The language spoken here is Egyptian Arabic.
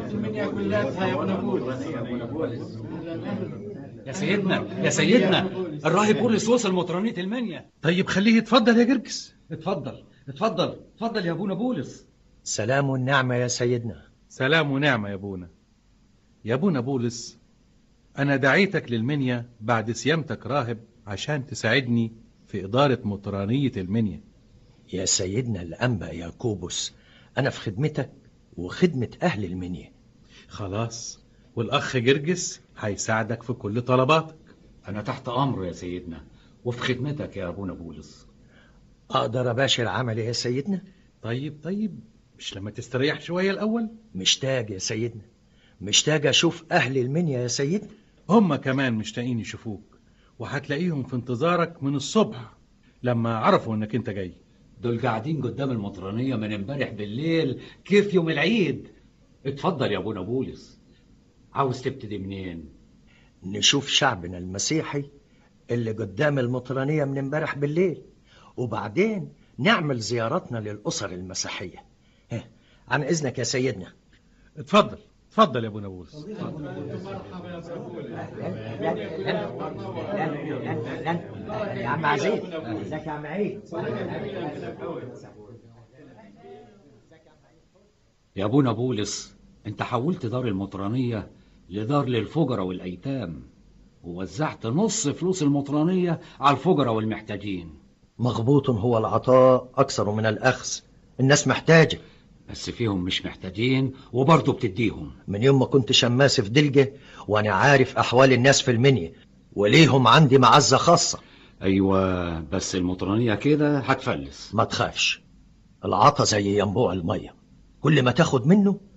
المنيا كلها يا ابن بولس يا سيدنا يا سيدنا الراهب بولس وصل مطرانية المنيا طيب خليه يتفضل يا جرجس اتفضل اتفضل اتفضل يا ابونا بولس سلام النعمة يا سيدنا سلام ونعمة يا ابونا يا ابونا بولس انا دعيتك للمنيا بعد سيامتك راهب عشان تساعدني في إدارة مطرانية المنيا يا سيدنا الأنبا ياكوبوس أنا في خدمتك وخدمة أهل المنيا خلاص والأخ جرجس هيساعدك في كل طلباتك أنا تحت أمره يا سيدنا وفي خدمتك يا أبونا بولس أقدر أباشر عملي يا سيدنا طيب طيب مش لما تستريح شوية الأول مشتاق يا سيدنا مشتاق أشوف أهل المنيا يا سيدنا هم كمان مشتاقين يشوفوك وهتلاقيهم في انتظارك من الصبح لما عرفوا انك انت جاي دول قاعدين قدام المطرانية من امبارح بالليل كيف يوم العيد اتفضل يا ابونا بولس عاوز تبتدي منين نشوف شعبنا المسيحي اللي قدام المطرانية من امبارح بالليل وبعدين نعمل زيارتنا للأسر المسيحية عن إذنك يا سيدنا اتفضل اتفضل يا ابونا بولس يا عم عزيز ازيك يا عم عيد يا ابونا بولس انت حولت دار المطرانية لدار للفجرة والأيتام ووزعت نص فلوس المطرانية على الفجرة والمحتاجين مغبوط هو العطاء أكثر من الأخذ الناس محتاجة بس فيهم مش محتاجين وبرضه بتديهم من يوم ما كنت شماس في دلجة وأنا عارف أحوال الناس في المنيا وليهم عندي معزة خاصة أيوة بس المطرانية كده هتفلس ما تخافش العطا زي ينبوع المية كل ما تاخد منه